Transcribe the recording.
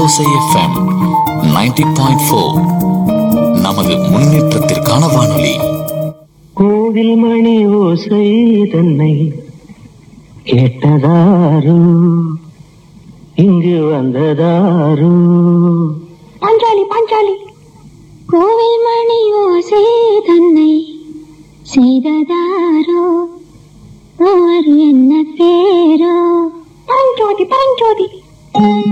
ஓசை FM ninety point four நமது முன்னேற்றத்திற்கான வானொலி கோவில் மணி ஓசை தன்னை கேட்டதாரு இங்கு வந்ததாரு பாஞ்சாலி பாஞ்சாலி கோவில் மணி ஓசை தன்னை செய்ததாரோ